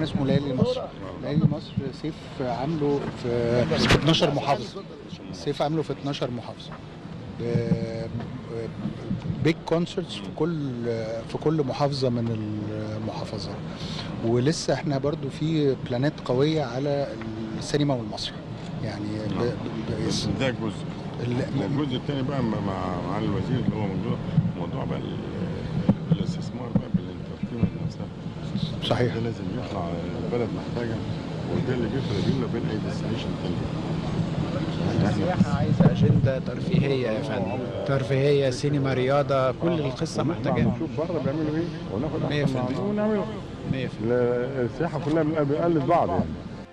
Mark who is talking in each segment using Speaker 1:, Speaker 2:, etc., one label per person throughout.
Speaker 1: اسمه ليالي مصر ليالي مصر سيف عامله في 12 محافظه سيف عامله في 12 محافظه بيج كونسرتس في كل في كل محافظه من المحافظات ولسه احنا برضو في بلانات قويه على السينما والمسرح يعني ب... ب...
Speaker 2: بس ده جزء
Speaker 1: ال-
Speaker 2: الجزء الثاني بقى مع مع الوزير اللي هو موضوع موضوع بقى ال- الاستثمار بقى بالانترتينمنت نفسها
Speaker 1: صحيح
Speaker 2: ده لازم يطلع البلد محتاجه وده اللي بيفرق بيننا وبين اي ديستنيشن تاني
Speaker 3: السياحة عايزة أجندة ترفيهية يا فندم ترفيهية سينما رياضة كل القصة محتاجة
Speaker 2: نشوف بره بيعملوا ايه وناخد
Speaker 3: مية
Speaker 2: احسن
Speaker 3: في المية.
Speaker 2: ما ونعمله
Speaker 3: مية في
Speaker 2: السياحه كلها بنقلد بعض يعني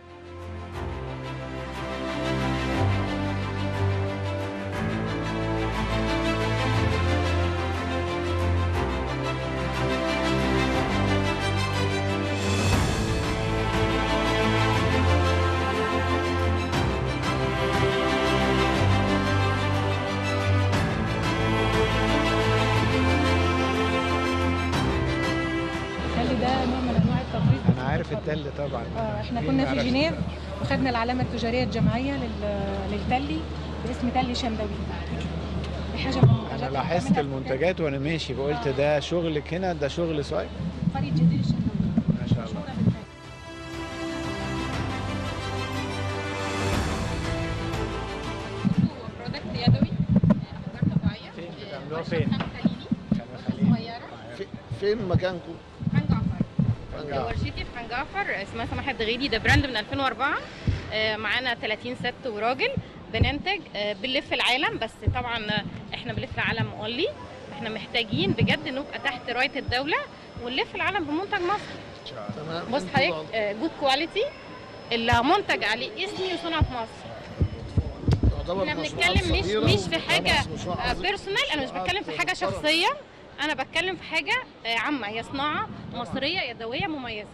Speaker 4: التل ده نوع من انواع التطوير
Speaker 3: أنا عارف التل طبعا
Speaker 4: آه، احنا
Speaker 3: مين
Speaker 4: كنا
Speaker 3: ما
Speaker 4: في
Speaker 3: يعرفش
Speaker 4: جنيف
Speaker 3: التل؟
Speaker 4: وخدنا العلامه التجاريه الجماعيه لل- للتلي باسم تلي شندوي دي حاجه من المنتجات
Speaker 3: أنا
Speaker 4: اللي
Speaker 3: لاحظت
Speaker 4: بتعملها
Speaker 3: المنتجات وأنا ماشي فقلت ده شغلك هنا ده شغل صاير
Speaker 4: في قريه جدير الشندوي
Speaker 3: ما شاء الله
Speaker 4: مشهوره بالتلي
Speaker 5: برودكت يدوي افكار طبيعيه
Speaker 3: فين
Speaker 5: آه،
Speaker 3: بتعملوها
Speaker 5: ورشة
Speaker 3: فين؟
Speaker 5: خان خليلي
Speaker 3: كانوا خليل
Speaker 5: صغيره
Speaker 6: فين مكانكم؟
Speaker 5: خان جعفر ورشتي في خان جعفر اسمها سماحه دغيدي ده براند من 2004 آه، معانا 30 ست وراجل بننتج آه، بنلف العالم بس طبعا آه، احنا بنلف العالم اونلي احنا محتاجين بجد نبقى تحت رايه الدوله ونلف العالم بمنتج مصري
Speaker 6: تمام
Speaker 5: بص
Speaker 6: انتوا
Speaker 5: حضرتك جود كواليتي اللي منتج عليه اسمي وصنع في مصر
Speaker 6: تعتبر
Speaker 5: احنا
Speaker 6: مشروعات
Speaker 5: بنتكلم مش
Speaker 6: صغيرة
Speaker 5: مش في حاجه
Speaker 6: وطبعاً مشروع عظيم.
Speaker 5: بيرسونال انا مش
Speaker 6: مشروعات
Speaker 5: بتكلم في حاجه
Speaker 6: محترمة.
Speaker 5: شخصيه انا بتكلم في حاجه آه، عامه هي صناعه مصريه يدويه مميزه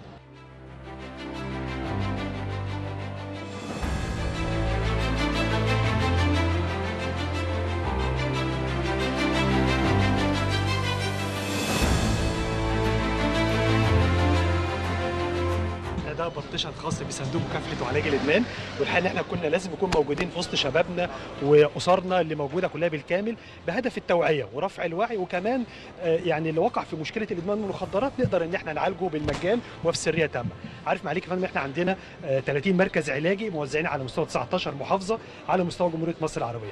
Speaker 7: ده بارتيشن خاص بصندوق مكافحه وعلاج الادمان والحقيقه ان احنا كنا لازم نكون موجودين في وسط شبابنا واسرنا اللي موجوده كلها بالكامل بهدف التوعيه ورفع الوعي وكمان آه، يعني اللي وقع في مشكله الادمان والمخدرات نقدر ان احنا نعالجه بالمجان وفي سريه تامه. عارف معاليك يا فندم احنا عندنا آه، 30 مركز علاجي موزعين على مستوى 19 محافظه على مستوى جمهوريه مصر العربيه.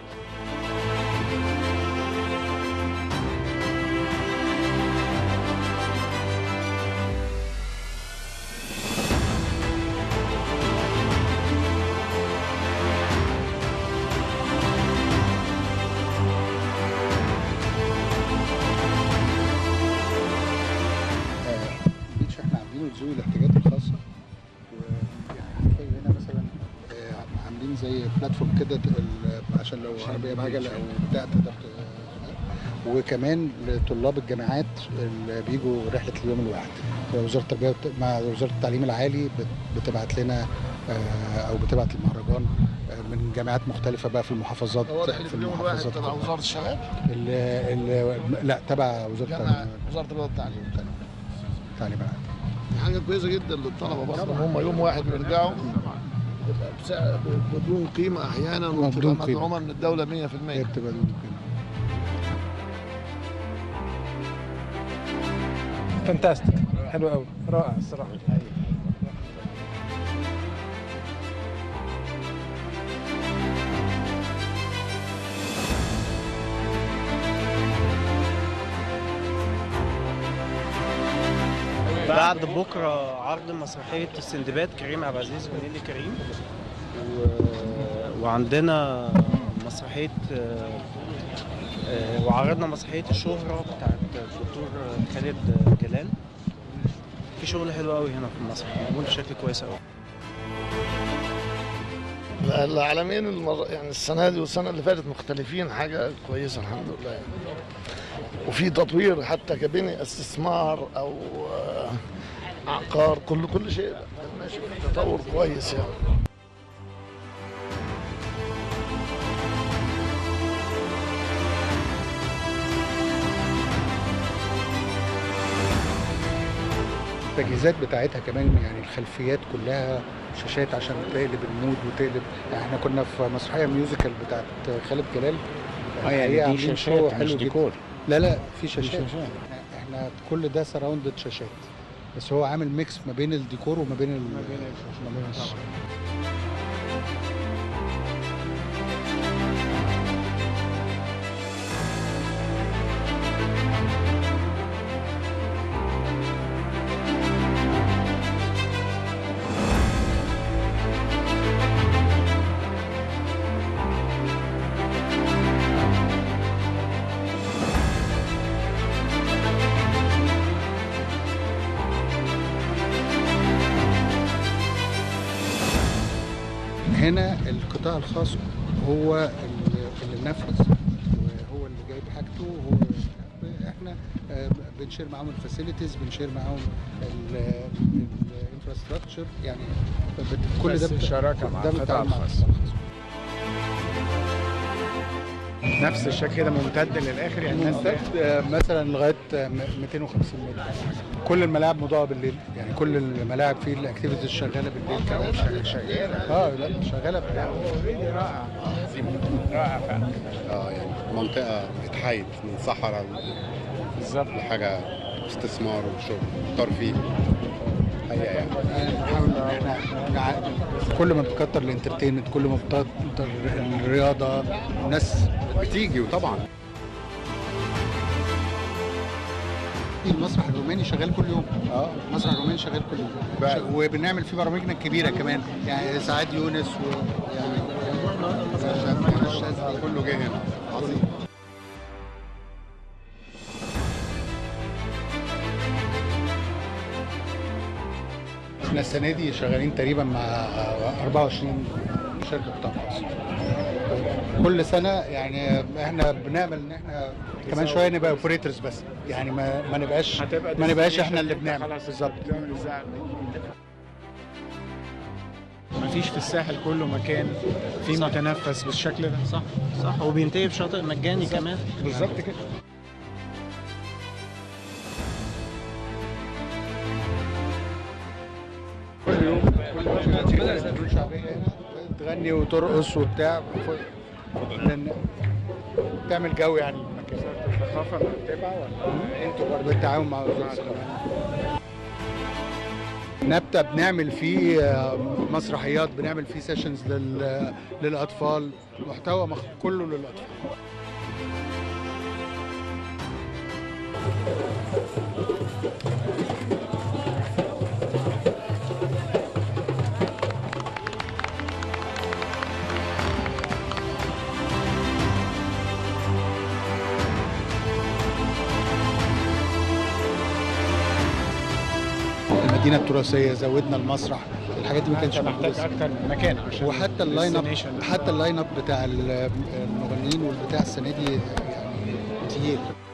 Speaker 1: بيتش احنا عاملينه لذوي الاحتياجات الخاصه ويعني هتلاقي هنا مثلا آه، عاملين زي بلاتفورم كده ال- عشان لو عربيه بعجله او بتاع تقدر ت- وكمان لطلاب الجامعات اللي بيجوا رحله اليوم الواحد وزاره التربيه والت- مع وزاره التعليم العالي بت- بتبعت لنا آه، او بتبعت المهرجان آه، من جامعات مختلفه بقى في المحافظات
Speaker 6: هو رحلة
Speaker 1: في
Speaker 6: اليوم الواحد
Speaker 1: المحافظات
Speaker 6: تبع
Speaker 1: كلها.
Speaker 6: وزارة الشباب
Speaker 1: ال- ال- لا تبع وزاره
Speaker 6: جامعة
Speaker 1: التعليم
Speaker 6: وزارة التربية والتعليم
Speaker 1: التعليم العالي
Speaker 6: دي حاجة كويسة جدا للطلبة برضه إن هم يوم واحد بيرجعوا يبقى بسعر بدون قيمة أحيانا
Speaker 1: بدون
Speaker 6: وبتبقى
Speaker 1: قيمة.
Speaker 6: مدعومة من الدولة 100%
Speaker 1: هي بتبقى دون قيمة.
Speaker 3: فانتاستيك حلو قوي رائع الصراحة
Speaker 8: بعد بكره عرض مسرحيه السندباد كريم عبد العزيز ونيلي كريم و... وعندنا مسرحيه آه، آه، وعرضنا مسرحيه الشهره بتاعت الدكتور خالد جلال في شغل حلو قوي هنا في المسرح معمول بشكل كويس قوي
Speaker 6: العالمين المر... يعني السنة دي والسنة اللي فاتت مختلفين حاجة كويسة الحمد لله يعني. وفي تطوير حتى كبني استثمار أو آه، عقار كل كل شيء ماشي في تطور كويس يعني
Speaker 1: التجهيزات بتاعتها كمان يعني الخلفيات كلها شاشات عشان تقلب المود وتقلب يعني احنا كنا في مسرحيه ميوزيكال بتاعت خالد جلال
Speaker 3: اه يعني
Speaker 1: الحقيقة
Speaker 3: دي
Speaker 1: عاملين
Speaker 3: شاشات
Speaker 1: شو
Speaker 3: مش
Speaker 1: حلو جدا.
Speaker 3: ديكور
Speaker 1: لا لا في شاشات
Speaker 3: شاشات.
Speaker 1: احنا كل ده سراوندد شاشات بس هو عامل ميكس ما بين الديكور وما بين ال- ما بين الصوت. هنا القطاع الخاص هو اللي اللي نفذ وهو اللي جايب حاجته وهو احنا آه، بنشير معاهم الفاسيلتيز بنشير معاهم الانفراستراكشر يعني بت- كل ده
Speaker 3: بس
Speaker 1: بت-
Speaker 3: شراكة مع
Speaker 1: ده
Speaker 3: القطاع
Speaker 1: بالتعاون مع
Speaker 3: الخاص.
Speaker 1: القطاع الخاص.
Speaker 3: نفس الشكل كده ممتد للاخر يعني الناس
Speaker 1: ممتد آه، مثلا لغايه آه، م- 250 متر كل الملاعب مضاءه بالليل يعني كل الملاعب فيه الاكتيفيتيز شغاله بالليل كمان
Speaker 3: شغاله
Speaker 1: اه لا شغاله بالليل
Speaker 3: رائع رائع فعلا
Speaker 9: اه يعني منطقة اتحيد من صحراء
Speaker 3: بالظبط
Speaker 9: لحاجة استثمار وشغل ترفيه حقيقة يعني
Speaker 1: بنحاول ان احنا نع- كل ما بتكتر الانترتينمنت كل ما بتكتر الرياضه الناس
Speaker 9: بتيجي وطبعا
Speaker 1: المسرح الروماني شغال كل يوم اه المسرح الروماني شغال كل يوم
Speaker 9: بقى.
Speaker 1: ش- وبنعمل فيه برامجنا الكبيره كمان يعني سعاد يونس و يعني الشاذلي.
Speaker 9: كله جه هنا عظيم
Speaker 1: احنا السنه دي شغالين تقريبا مع 24 شركه قطاع خاص كل سنه يعني احنا بنعمل ان احنا كمان شويه نبقى اوبريتورز بس يعني ما, ما نبقاش ما نبقاش احنا اللي بنعمل بالظبط
Speaker 3: مفيش في الساحل كله مكان فيه متنفس بالشكل ده صح صح وبينتهي بشاطئ مجاني كمان
Speaker 1: بالظبط كده كل يوم كل يوم كده الفنون الشعبيه هنا تغني وترقص وبتاع لأن تعمل جو يعني المكان
Speaker 3: الثقافه مرتبه ولا
Speaker 1: انتوا برضه بالتعاون مع وزاره الثقافه نبتة بنعمل فيه آه، مسرحيات بنعمل فيه سيشنز لل... للأطفال محتوى مخ... كله للأطفال المدينة التراثية زودنا المسرح الحاجات دي ما كانتش
Speaker 3: انت
Speaker 1: موجودة
Speaker 3: محتاج اكتر من مكان عشان
Speaker 1: وحتى اللاين اب
Speaker 3: destination.
Speaker 1: حتى اللاين اب بتاع المغنيين والبتاع السنه دي يعني تقيل